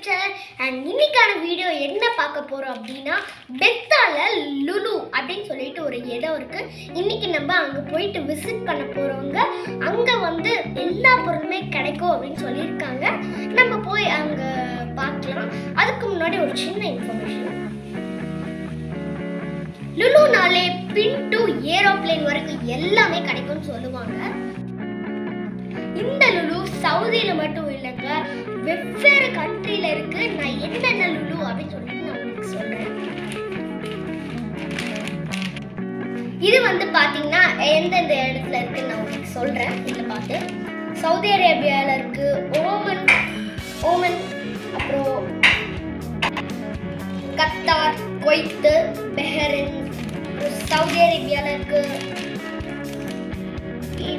channel and இன்னைக்கான video என்ன பார்க்க போறோம் அப்படின்னா பெத்தால லுலு அப்படின்னு சொல்லிட்டு ஒரு இடம் இருக்கு இன்னைக்கு நம்ம அங்க போயிட்டு விசிட் பண்ண போறவங்க அங்க வந்து எல்லா பொருளுமே கிடைக்கும் அப்படின்னு சொல்லியிருக்காங்க நம்ம போய் அங்க பார்க்கலாம் அதுக்கு முன்னாடி ஒரு சின்ன இன்ஃபர்மேஷன் லுலுனாலே பின் டு ஏரோப்ளேன் வரைக்கும் எல்லாமே கிடைக்கும்னு சொல்லுவாங்க இந்த லுலு சவுதியில மட்டும் இல்லைங்க வெவ்வேறு கண்ட்ரில இருக்கு நான் என்னென்ன லுலு அப்படின்னு சொல்லிட்டு நான் உங்களுக்கு சொல்றேன் இது வந்து பாத்தீங்கன்னா எந்தெந்த இடத்துல இருக்குன்னு நான் உங்களுக்கு சொல்றேன் இதுல பார்த்து சவுதி அரேபியால இருக்கு ஓமன் ஓமன் அப்புறம் கத்தார் குவைத்து பெஹரின் அப்புறம் சவுதி அரேபியால இருக்கு ஈ-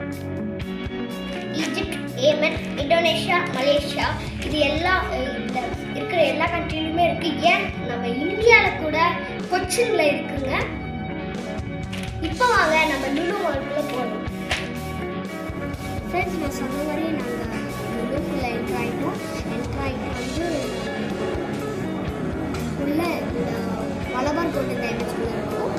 ஈஜிப்ட் ஏமன் இந்தோனேஷியா மலேசியா இது எல்லா அஹ், இந்த இருக்கிற எல்லா கண்ட்ரிலுமே இருக்கு ஏன் நம்ம இந்தியாவில் கூட கொச்சின்ல இருக்குங்க இப்போ வாங்க நம்ம லுலு மால்குள்ள போகணும் ஃப்ரெண்ட்ஸ் நான் சொன்ன மாதிரி நாங்கள் லுலுக்குள்ள என்ட்ரு ஆகிட்டோம் என்ட்ரு ஆகிட்டு வந்து உள்ள இந்த மலபார் கோட்டை டைமண்ட்ஸ்குள்ள இருக்கும்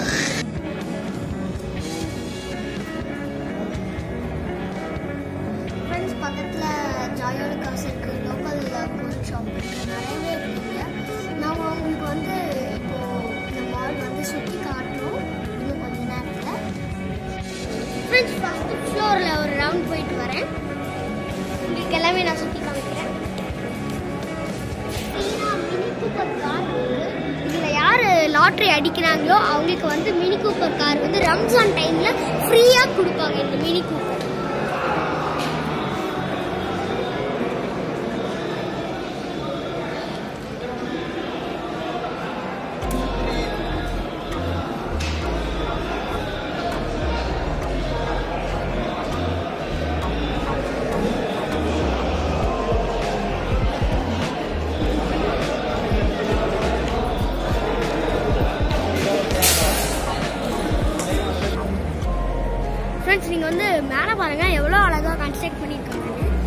ஃப்ரெண்ட்ஸ் பக்கத்தில் ஜாயோட காசு இருக்குது லோக்கல் பொருள் ஷாப் இருக்குது நிறையவே இருக்குங்க நாங்கள் உங்களுக்கு வந்து இப்போது இந்த மால் வந்து சுற்றி காட்டுறோம் இன்னும் கொஞ்ச நேரத்தில் ஃப்ரெண்ட்ஸ் ஃபஸ்ட்டு ஃப்ளோரில் ஒரு ரவுண்ட் போயிட்டு வரேன் உங்களுக்கு எல்லாமே நான் சுற்றி காமிக்கிறேன் மினி கூப்பர் கார் இதில் யார் லாட்ரி அடிக்கிறாங்களோ அவங்களுக்கு வந்து மினி கூப்பர் கார் வந்து ரம்ஜான் டைமில் ஃப்ரீயாக கொடுப்பாங்க இந்த மினி கூப்பர் ஃப்ரெண்ட்ஸ் நீங்கள் வந்து மேலே பாருங்க எவ்வளோ அழகாக கன்ஸ்ட்ரக்ட் பண்ணியிருக்காங்க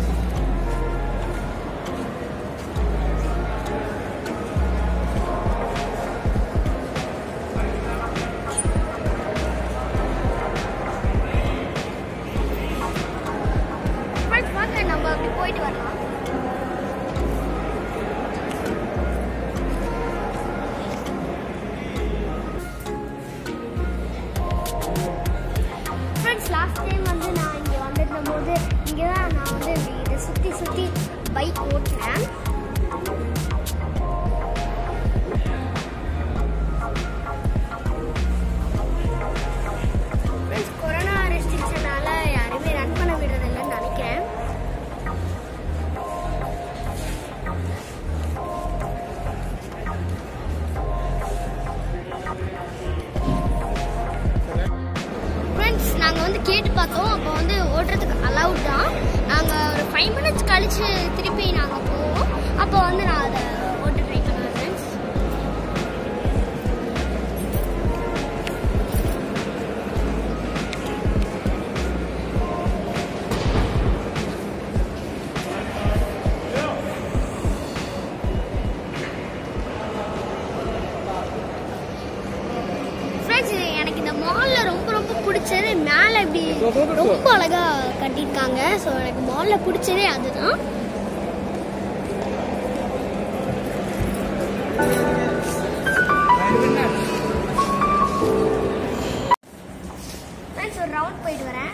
ஃப்ரெண்ட்ஸ் வாங்க நம்ம அப்படி போயிட்டு வரலாம் ஃப்ரெண்ட்ஸ் லாஸ்ட் டைம் வந்து நான் இங்கே வந்திருந்த போது இங்கே தான் நான் வந்து இப்படி இதை சுற்றி சுற்றி பைக் ஓட்டினேன் கொரோனா ரெஸ்ட்ரிக்ஷனால யாருமே ரன் பண்ண விடுறதில்லைன்னு நினைக்கிறேன் ஃப்ரெண்ட்ஸ் நாங்கள் வந்து கேட்டு பார்த்தோம் அப்போ வந்து ஓட்டுறதுக்கு அலவுட் தான் நாங்கள் ஒரு ஃபைவ் மினிட்ஸ் கழிச்சு திருப்பி நாங்கள் போவோம் அப்போ வந்து நான் அதை ஓட்ட ட்ரை பண்ணுவேன் ஃப்ரெண்ட்ஸ் ஃப்ரெண்ட்ஸ் எனக்கு இந்த மாலில் ரொம்ப ரொம்ப பிடிச்சது மேலே இப்படி ரொம்ப அழகா கட்டியிருக்காங்க ஸோ எனக்கு மாலில் பிடிச்சதே அதுதான் ஃப்ரெண்ட்ஸ் ஒரு ரவுண்ட் போயிட்டு வரேன்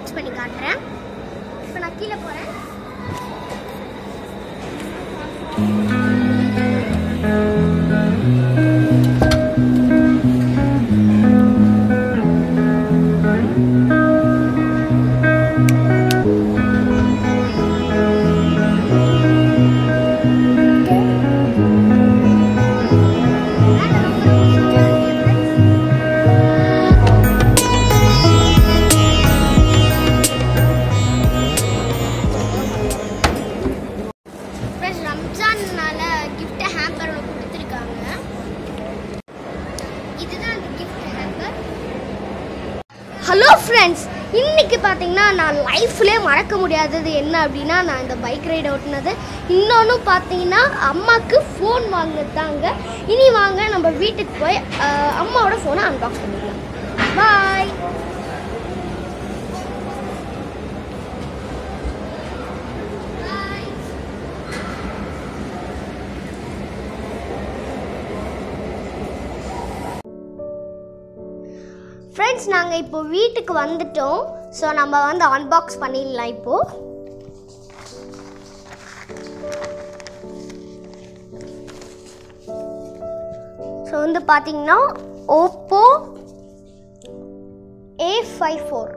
அன்பாக்ஸ் பண்ணி காட்டுறேன் இப்போ நான் கீழே போகிறேன் ஃப்ரெண்ட்ஸ் ரம்ஜான்னால கிஃப்ட் ஹேம்பர் ஒன்று கொடுத்துருக்காங்க இதுதான் அந்த கிஃப்ட் ஹேம்பர் ஹலோ ஃப்ரெண்ட்ஸ் இன்னைக்கு பார்த்தீங்கன்னா நான் லைஃப்லேயே மறக்க முடியாதது என்ன அப்படின்னா நான் இந்த பைக் ரைடு ஓட்டினது இன்னொன்று பார்த்தீங்கன்னா அம்மாவுக்கு ஃபோன் வாங்கினது தாங்க இனி வாங்க நம்ம வீட்டுக்கு போய் அஹ், அம்மாவோட ஃபோனை அன்பாக்ஸ் பண்ணிடலாம் பாய் ஃப்ரெண்ட்ஸ் நாங்கள் இப்போ வீட்டுக்கு வந்துட்டோம் ஸோ நம்ம வந்து அன்பாக்ஸ் பண்ணிடலாம் இப்போ ஸோ வந்து பார்த்தீங்கன்னா Oppo A five four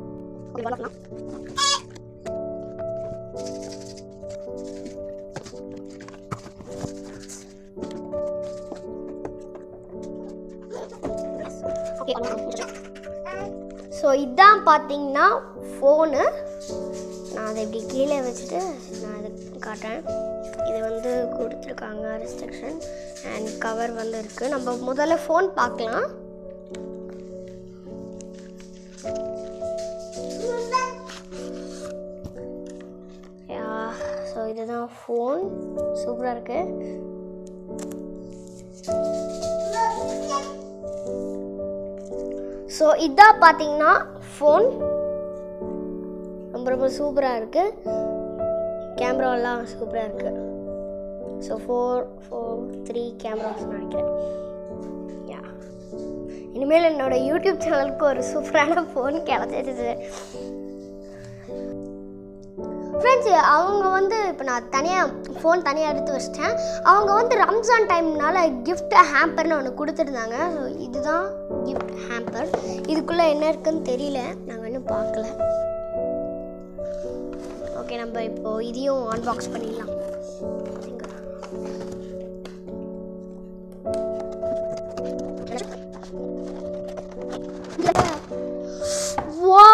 so இதான் பார்த்தீங்கன்னா ஃபோனு நான் அதை இப்படி கீழே வச்சுட்டு நான் அதை காட்டுறேன் இது வந்து கொடுத்துருக்காங்க ரெஸ்ட்ரிக்ஷன் அண்ட் கவர் வந்து இருக்குது நம்ம முதல்ல ஃபோன் பார்க்கலாம் ஸோ இதுதான் ஃபோன் சூப்பராக இருக்குது ஸோ இதான் பார்த்தீங்கன்னா ஃபோன் ரொம்ப ரொம்ப சூப்பராக இருக்குது கேமராலாம் சூப்பராக இருக்குது so four four three cameras நினைக்கிறேன் யா இனிமேல் என்னோட யூடியூப் சேனலுக்கு ஒரு சூப்பரான ஃபோன் கிடச்சிருச்சு ஃப்ரெண்ட்ஸ் அவங்க வந்து இப்போ நான் தனியாக ஃபோன் தனியாக எடுத்து வச்சிட்டேன் அவங்க வந்து ரம்ஜான் டைம்னால gift ஹேம்பர்னு ஒன்று கொடுத்துருந்தாங்க ஸோ இதுதான் gift ஹேம்பர் இதுக்குள்ளே என்ன இருக்குன்னு தெரியல நாங்கள் இன்னும் பார்க்கல ஓகே நம்ம இப்போ இதையும் அன்பாக்ஸ் பண்ணிடலாம் வா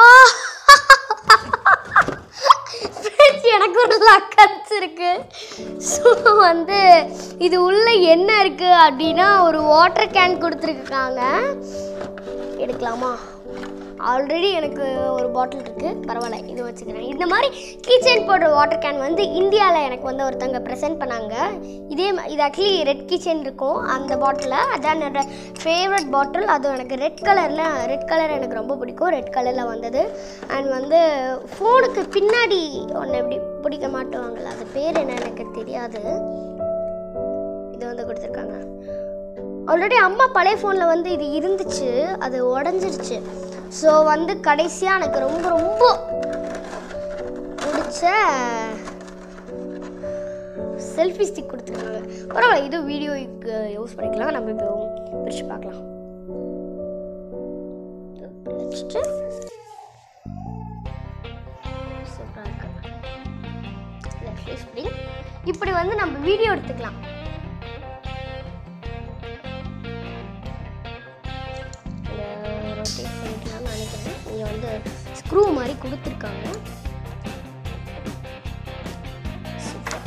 ஃப்ரெண்ட்ஸ் எனக்கு ஒரு லக் கிடச்சிருக்கு ஸோ வந்து இது உள்ள என்ன இருக்குது அப்படின்னா ஒரு வாட்டர் கேன் கொடுத்துருக்காங்க எடுக்கலாமா ஆல்ரெடி எனக்கு ஒரு பாட்டில் இருக்குது பரவாயில்ல இது வச்சுக்கிறேன் இந்த மாதிரி கீச்செயின் போடுற வாட்டர் கேன் வந்து இந்தியாவில் எனக்கு வந்து ஒருத்தவங்க ப்ரெசென்ட் பண்ணாங்க இதே ம- இது ஆக்சுவலி ரெட் கீச்செயின் இருக்கும் அந்த பாட்டிலில் அதான் என்னோட ஃபேவரட் பாட்டில் அது எனக்கு ரெட் கலரில் ரெட் கலர் எனக்கு ரொம்ப பிடிக்கும் ரெட் கலரில் வந்தது அண்ட் வந்து ஃபோனுக்கு பின்னாடி ஒன்று எப்படி பிடிக்க மாட்டுவாங்கள்ல அது பேர் என்ன எனக்கு தெரியாது இது வந்து கொடுத்துருக்காங்க ஆல்ரெடி அம்மா பழைய ஃபோனில் வந்து இது இருந்துச்சு அது உடஞ்சிருச்சு ஸோ வந்து கடைசியாக எனக்கு ரொம்ப ரொம்ப பிடிச்ச செல்ஃபி ஸ்டிக் கொடுத்துருக்காங்க பரவாயில்ல இது வீடியோக்கு யூஸ் பண்ணிக்கலாம் நம்ம இப்போ பிரித்து பார்க்கலாம் வச்சுட்டு சூப்பராக இருக்கு Let's இப்படி இப்படி வந்து நம்ம வீடியோ எடுத்துக்கலாம் ரொட்டேட் பண்ணிக்கலாம்னு நினைக்கிறேன் இங்கே வந்து ஸ்க்ரூ மாதிரி கொடுத்துருக்காங்க சூப்பர்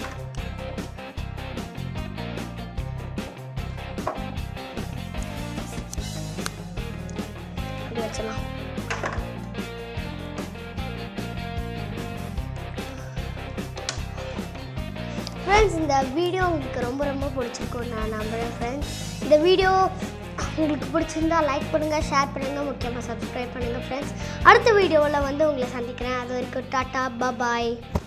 இப்படி வச்சிடலாம் ஃப்ரெண்ட்ஸ் இந்த வீடியோ உங்களுக்கு ரொம்ப ரொம்ப பிடிச்சிருக்கும் நான் நம்புகிறேன் ஃப்ரெண்ட்ஸ் இந்த வீடியோ உங்களுக்கு பிடிச்சிருந்தா லைக் பண்ணுங்கள் ஷேர் பண்ணுங்கள் முக்கியமாக சப்ஸ்கிரைப் பண்ணுங்கள் ஃப்ரெண்ட்ஸ் அடுத்த வீடியோவில் வந்து உங்களை சந்திக்கிறேன் அது வரைக்கும் டாட்டா பாய்